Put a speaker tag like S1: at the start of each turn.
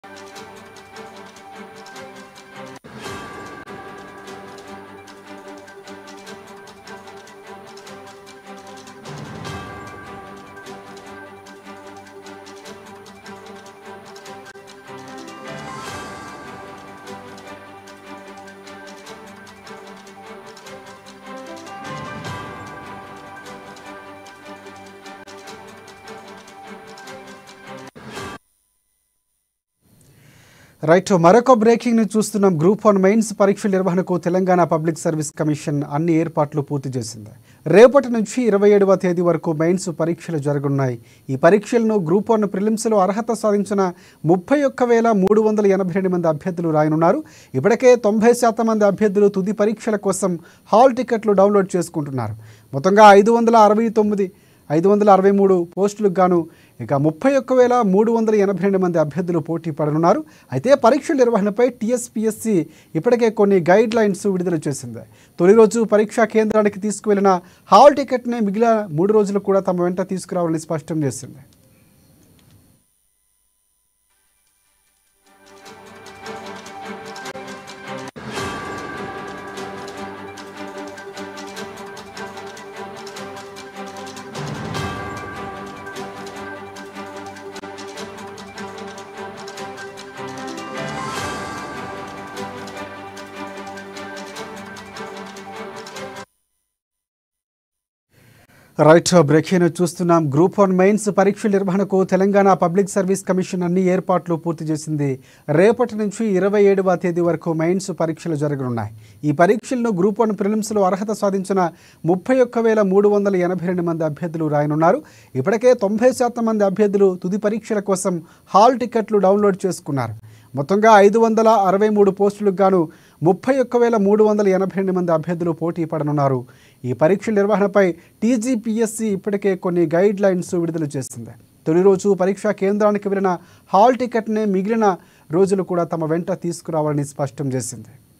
S1: right మరొక breaking ని చూస్తున్నాం గ్రూప్ వన్ మెయిన్స్ పరీక్షల నిర్వహణకు తెలంగాణ పబ్లిక్ సర్వీస్ కమిషన్ అన్ని ఏర్పాట్లు పూర్తి చేసింది రేపటి నుంచి ఇరవై ఏడవ తేదీ వరకు మెయిన్స్ పరీక్షలు జరగనున్నాయి ఈ పరీక్షలను గ్రూప్ వన్ ప్రిలిమ్స్లో అర్హత సాధించిన ముప్పై ఒక్క వేల మూడు వందల ఎనభై రెండు మంది అభ్యర్థులు రాయనున్నారు ఇప్పటికే తొంభై శాతం మంది అభ్యర్థులు తుది పరీక్షల కోసం హాల్ టికెట్లు డౌన్లోడ్ చేసుకుంటున్నారు మొత్తంగా ఐదు వందల అరవై తొమ్మిది ఐదు వందల అరవై మూడు పోస్టులకు గాను ఇక ముప్పై ఒక్క వేల మూడు వందల ఎనభై రెండు మంది అభ్యర్థులు పోటీ పడనున్నారు అయితే పరీక్షల నిర్వహణపై టీఎస్పీఎస్సీ ఇప్పటికే కొన్ని గైడ్ లైన్స్ విడుదల చేసింది తొలి రోజు పరీక్షా కేంద్రానికి తీసుకువెళ్లిన హాల్ టికెట్ని మిగిలిన మూడు రోజులు కూడా తమ వెంట తీసుకురావాలని స్పష్టం చేసింది రైట్ బ్రేకింగ్ చూస్తున్నాం గ్రూప్ వన్ మెయిన్స్ పరీక్షల నిర్వహణకు తెలంగాణ పబ్లిక్ సర్వీస్ కమిషన్ అన్ని ఏర్పాట్లు పూర్తి చేసింది రేపటి నుంచి ఇరవై ఏడవ తేదీ వరకు మెయిన్స్ పరీక్షలు జరగనున్నాయి ఈ పరీక్షలను గ్రూప్ వన్ ప్రిలిమ్స్లో అర్హత సాధించిన ముప్పై ఒక్క వేల మూడు వందల ఎనభై రెండు మంది అభ్యర్థులు రాయనున్నారు ఇప్పటికే తొంభై శాతం మంది అభ్యర్థులు తుది పరీక్షల కోసం హాల్ టికెట్లు డౌన్లోడ్ చేసుకున్నారు మొత్తంగా ఐదు వందల అరవై మూడు పోస్టులకు గాను ముప్పై ఒక్క వేల మూడు వందల ఎనభై రెండు మంది అభ్యర్థులు పోటీ పడనున్నారు ఈ పరీక్షల నిర్వహణపై టీజీపీఎస్సీ ఇప్పటికే కొన్ని గైడ్ లైన్స్ విడుదల చేసింది తొలి రోజు పరీక్షా కేంద్రానికి వెళ్ళిన హాల్ టికెట్నే మిగిలిన రోజులు కూడా తమ వెంట తీసుకురావాలని స్పష్టం చేసింది